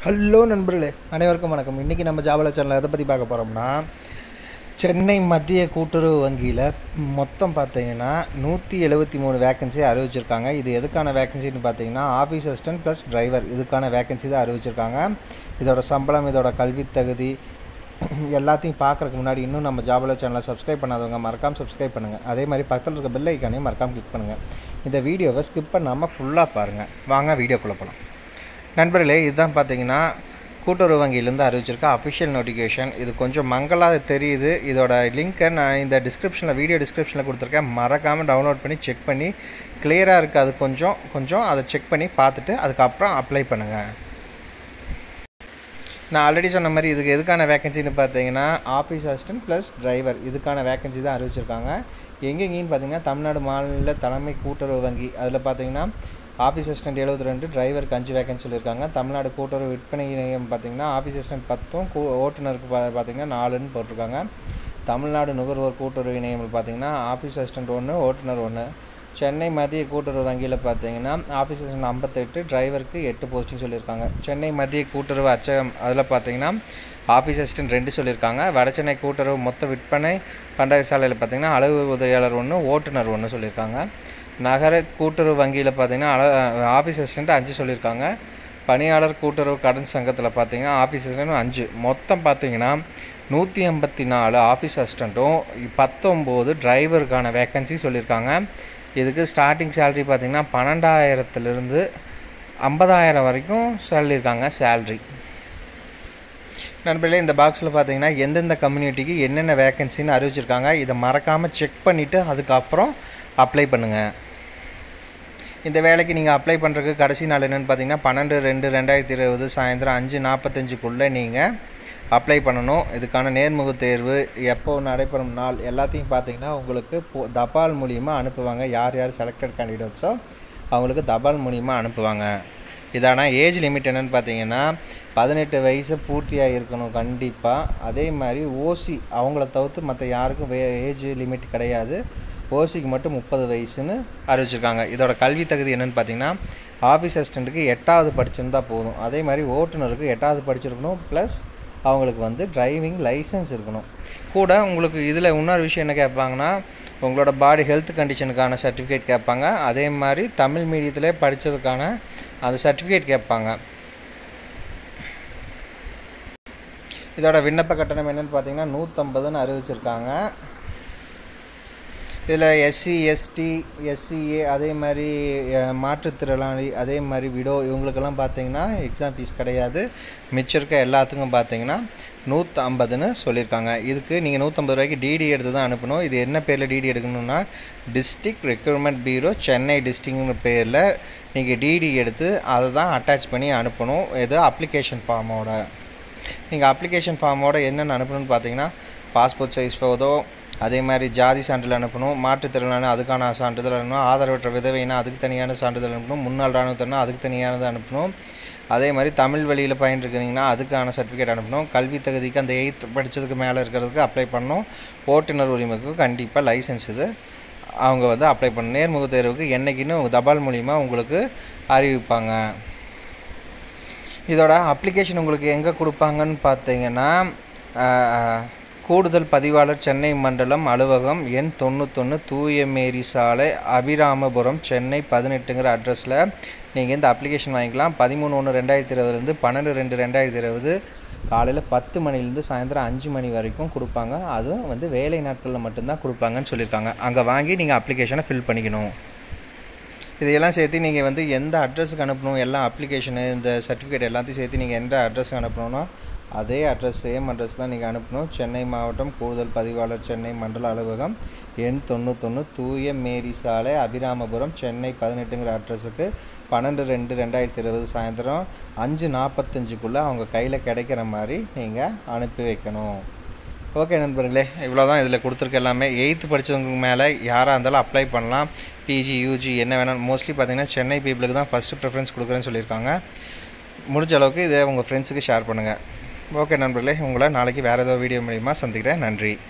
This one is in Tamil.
ஹலோ நண்பர்களே அனைவருக்கும் வணக்கம் இன்றைக்கி நம்ம ஜாபல சேனலில் எதை பற்றி பார்க்க போகிறோம்னா சென்னை மத்திய கூட்டுறவு வங்கியில் மொத்தம் பார்த்தீங்கன்னா நூற்றி எழுபத்தி மூணு வேக்கன்சி அறிவிச்சிருக்காங்க இது எதுக்கான வேக்கன்சின்னு பார்த்தீங்கன்னா ஆஃபீஸ் அசிஸ்டன்ட் ப்ளஸ் டிரைவர் இதுக்கான வேக்கன்சி தான் அறிவிச்சிருக்காங்க இதோட சம்பளம் இதோட கல்வி தகுதி எல்லாத்தையும் பார்க்குறதுக்கு முன்னாடி இன்னும் நம்ம ஜாபல சேனலை சப்ஸ்கிரைப் பண்ணாதவங்க மறக்காமல் சப்ஸ்கிரைப் பண்ணுங்கள் அதே மாதிரி பக்கத்தில் இருக்க பெல் ஐக்கானையும் மறக்காமல் கிளிக் பண்ணுங்கள் இந்த வீடியோவை ஸ்கிப் பண்ணாமல் ஃபுல்லாக பாருங்கள் வாங்க வீடியோக்குள்ளே போகலாம் நண்பர்களே இதுதான் பார்த்தீங்கன்னா கூட்டுறவு வங்கியிலேருந்து அறிவிச்சிருக்க அஃபிஷியல் நோட்டிஃபிகேஷன் இது கொஞ்சம் மங்களாக தெரியுது இதோட லிங்க்கை நான் இந்த டிஸ்கிரிப்ஷனில் வீடியோ டிஸ்கிரிப்ஷனில் கொடுத்துருக்கேன் மறக்காமல் டவுன்லோட் பண்ணி செக் பண்ணி கிளியராக இருக்குது அது கொஞ்சம் கொஞ்சம் அதை செக் பண்ணி பார்த்துட்டு அதுக்கப்புறம் அப்ளை பண்ணுங்கள் நான் ஆல்ரெடி சொன்ன மாதிரி இதுக்கு எதுக்கான வேகன்சின்னு பார்த்தீங்கன்னா ஆஃபீஸ் அசிஸ்டன்ட் ப்ளஸ் டிரைவர் இதுக்கான வேகன்சி தான் அறிவிச்சிருக்காங்க எங்கெங்கேன்னு பார்த்தீங்கன்னா தமிழ்நாடு மாநில தலைமை கூட்டுறவு வங்கி அதில் பார்த்தீங்கன்னா ஆஃபீஸ் அசிஸ்டன்ட் எழுபத்தி ரெண்டு டிரைவருக்கு அஞ்சு வேகன்சி சொல்லியிருக்காங்க தமிழ்நாடு கூட்டுறவு விற்பனை நிலையம் பார்த்தீங்கன்னா ஆஃபீஸ் அசிஸ்டன்ட் பத்தும் கூ ஓட்டுநருக்கு பா பார்த்தீங்கன்னா நாலுன்னு போட்டிருக்காங்க தமிழ்நாடு நுகர்வோர் கூட்டுறவு இணையம் பார்த்தீங்கன்னா ஆஃபீஸ் அசிஸ்டன்ட் ஒன்று ஓட்டுநர் ஒன்று சென்னை மத்திய கூட்டுறவு வங்கியில் பார்த்தீங்கன்னா ஆஃபீஸ் அசிஸ்டன்ட் ஐம்பத்தெட்டு டிரைவருக்கு எட்டு போஸ்டிங் சொல்லியிருக்காங்க சென்னை மத்திய கூட்டுறவு அச்சகம் அதில் பார்த்தீங்கன்னா ஆஃபீஸ் அசிஸ்டன்ட் ரெண்டு சொல்லியிருக்காங்க வடசென்னை கூட்டுறவு மொத்த விற்பனை பண்டக சாலையில் பார்த்தீங்கன்னா அலுவலக உதவியாளர் ஒன்று ஓட்டுநர் ஒன்று சொல்லியிருக்காங்க நகர கூட்டுறவு வங்கியில் பார்த்தீங்கன்னா அல ஆஃபீஸ் அசிஸ்டண்ட் அஞ்சு சொல்லியிருக்காங்க பணியாளர் கூட்டுறவு கடன் சங்கத்தில் பார்த்தீங்கன்னா ஆஃபீஸ் அசிஸ்டன்ட் அஞ்சு மொத்தம் பார்த்தீங்கன்னா நூற்றி ஐம்பத்தி நாலு ஆஃபீஸ் அசிஸ்டண்ட்டும் பத்தொம்போது டிரைவருக்கான வேக்கன்சி சொல்லியிருக்காங்க இதுக்கு ஸ்டார்டிங் சேலரி பார்த்திங்கன்னா பன்னெண்டாயிரத்துலேருந்து ஐம்பதாயிரம் வரைக்கும் சொல்லியிருக்காங்க சேல்ரி நண்பர்களே இந்த பாக்ஸில் பார்த்தீங்கன்னா எந்தெந்த கம்யூனிட்டிக்கு என்னென்ன வேக்கன்சின்னு அறிவிச்சிருக்காங்க இதை மறக்காமல் செக் பண்ணிவிட்டு அதுக்கப்புறம் அப்ளை பண்ணுங்கள் இந்த வேலைக்கு நீங்கள் அப்ளை பண்ணுறதுக்கு கடைசி நாள் என்னென்னு பார்த்தீங்கன்னா பன்னெண்டு ரெண்டு ரெண்டாயிரத்தி இருபது சாயந்தரம் அஞ்சு நாற்பத்தஞ்சுக்குள்ளே நீங்கள் அப்ளை பண்ணணும் இதுக்கான நேர்முக தேர்வு எப்போ நடைபெறும் நாள் எல்லாத்தையும் பார்த்தீங்கன்னா உங்களுக்கு போ தபால் மூலியமாக அனுப்புவாங்க யார் யார் செலக்டட் கேண்டிடேட்ஸோ அவங்களுக்கு தபால் மூலியமாக அனுப்புவாங்க இதான ஏஜ் லிமிட் என்னென்னு பார்த்தீங்கன்னா பதினெட்டு வயசு பூர்த்தியாக இருக்கணும் கண்டிப்பாக அதே மாதிரி ஓசி அவங்கள தவிர்த்து மற்ற யாருக்கும் வே ஏஜ் லிமிட் கிடையாது ஓசிக்கு மட்டும் முப்பது வயசுன்னு அறிவிச்சிருக்காங்க இதோட கல்வி தகுதி என்னென்னு பார்த்தீங்கன்னா ஆஃபீஸ் அசிஸ்டண்ட்டுக்கு எட்டாவது படிச்சிருந்தா போதும் அதே மாதிரி ஓட்டுநருக்கு எட்டாவது படிச்சிருக்கணும் ப்ளஸ் அவங்களுக்கு வந்து டிரைவிங் லைசன்ஸ் இருக்கணும் கூட உங்களுக்கு இதில் இன்னொரு விஷயம் என்ன கேட்பாங்கன்னா உங்களோட பாடி ஹெல்த் கண்டிஷனுக்கான சர்டிஃபிகேட் கேட்பாங்க அதே மாதிரி தமிழ் மீடியத்தில் படித்ததுக்கான அந்த சர்டிஃபிகேட் கேட்பாங்க இதோட விண்ணப்ப கட்டணம் என்னென்னு பார்த்தீங்கன்னா நூற்றம்பதுன்னு அறிவிச்சிருக்காங்க இதில் எஸ்சி எஸ்டி எஸ்சிஏ அதே மாதிரி மாற்றுத்திறனாளி அதே மாதிரி விடோ இவங்களுக்கெல்லாம் பார்த்தீங்கன்னா எக்ஸாம் ஃபீஸ் கிடையாது மிச்சம் இருக்க எல்லாத்துக்கும் பார்த்தீங்கன்னா நூற்றி ஐம்பதுன்னு சொல்லியிருக்காங்க இதுக்கு நீங்கள் நூற்றம்பது ரூபாய்க்கு டிடி எடுத்து தான் அனுப்பணும் இது என்ன பேரில் டிடி எடுக்கணும்னா டிஸ்ட்ரிக்ட் ரெக்ரூட்மெண்ட் பீரோ சென்னை டிஸ்ட்ரிக்ட்னு பேரில் நீங்கள் டிடி எடுத்து அதை தான் அட்டாச் பண்ணி அனுப்பணும் இது அப்ளிகேஷன் ஃபார்மோட நீங்கள் அப்ளிகேஷன் ஃபார்மோட என்னென்ன அனுப்பணும்னு பார்த்தீங்கன்னா பாஸ்போர்ட் சைஸ் ஃபோட்டோ அதே மாதிரி ஜாதி சான்றிதழ் அனுப்பணும் மாற்றுத்திறனான அதுக்கான சான்றிதழ் அனுப்பணும் ஆதரவற்ற விதவைனா அதுக்கு தனியான சான்றிதழ் அனுப்பணும் முன்னாள் இராணுவத்தினா அதுக்கு தனியானது அனுப்பணும் அதே மாதிரி தமிழ் வழியில் பயின்றிருக்கிறீங்கன்னா அதுக்கான சர்டிஃபிகேட் அனுப்பணும் கல்வி தகுதிக்கு அந்த எயித் படித்ததுக்கு மேலே இருக்கிறதுக்கு அப்ளை பண்ணணும் ஓட்டுநர் உரிமைக்கு கண்டிப்பாக லைசன்ஸ் இது அவங்க வந்து அப்ளை பண்ணணும் நேர்முக தேர்வுக்கு என்றைக்குன்னு தபால் மூலிமா உங்களுக்கு அறிவிப்பாங்க இதோட அப்ளிகேஷன் உங்களுக்கு எங்கே கொடுப்பாங்கன்னு பார்த்தீங்கன்னா கூடுதல் பதிவாளர் சென்னை மண்டலம் அலுவலகம் எண் தொண்ணூத்தொன்று தூய மேரி சாலை அபிராமபுரம் சென்னை பதினெட்டுங்கிற அட்ரஸில் நீங்கள் இந்த அப்ளிகேஷன் வாங்கிக்கலாம் பதிமூணு ஒன்று ரெண்டாயிரத்தி இருபதுலேருந்து பன்னெண்டு ரெண்டு ரெண்டாயிரத்தி இருபது காலையில் பத்து மணிலேருந்து சாயந்தரம் அஞ்சு மணி வரைக்கும் கொடுப்பாங்க அதுவும் வந்து வேலை நாட்களில் மட்டும்தான் கொடுப்பாங்கன்னு சொல்லியிருக்காங்க அங்கே வாங்கி நீங்கள் அப்ளிகேஷனை ஃபில் பண்ணிக்கணும் இதையெல்லாம் சேர்த்து நீங்கள் வந்து எந்த அட்ரஸுக்கு அனுப்பணும் எல்லா அப்ளிகேஷனு இந்த சர்டிஃபிகேட் எல்லாத்தையும் சேர்த்து நீங்கள் எந்த அட்ரஸுக்கு அனுப்பணும்னா அதே அட்ரஸ் சேம் அட்ரஸ் தான் நீங்கள் அனுப்பணும் சென்னை மாவட்டம் கூடுதல் பதிவாளர் சென்னை மண்டல அலுவலகம் எண் தொண்ணூத்தொன்று தூய மேரி சாலை அபிராமபுரம் சென்னை பதினெட்டுங்கிற அட்ரஸுக்கு பன்னெண்டு ரெண்டு ரெண்டாயிரத்தி இருபது சாயந்தரம் அஞ்சு நாற்பத்தஞ்சுக்குள்ளே அவங்க கையில் கிடைக்கிற மாதிரி நீங்கள் அனுப்பி வைக்கணும் ஓகே நண்பர்களே இவ்வளோ தான் இதில் கொடுத்துருக்க எல்லாமே எயித்து படித்தவங்க மேலே யாராக இருந்தாலும் அப்ளை பண்ணலாம் பிஜி யூஜி என்ன வேணாலும் மோஸ்ட்லி பார்த்தீங்கன்னா சென்னை பீப்புளுக்கு தான் ஃபஸ்ட்டு ப்ரிஃபரன்ஸ் கொடுக்குறேன்னு சொல்லியிருக்காங்க முடிஞ்ச அளவுக்கு இதை உங்கள் ஃப்ரெண்ட்ஸுக்கு ஷேர் பண்ணுங்கள் ஓகே நண்பர்களே உங்களை நாளைக்கு வேறு ஏதோ வீடியோ மூலிமா சந்திக்கிறேன் நன்றி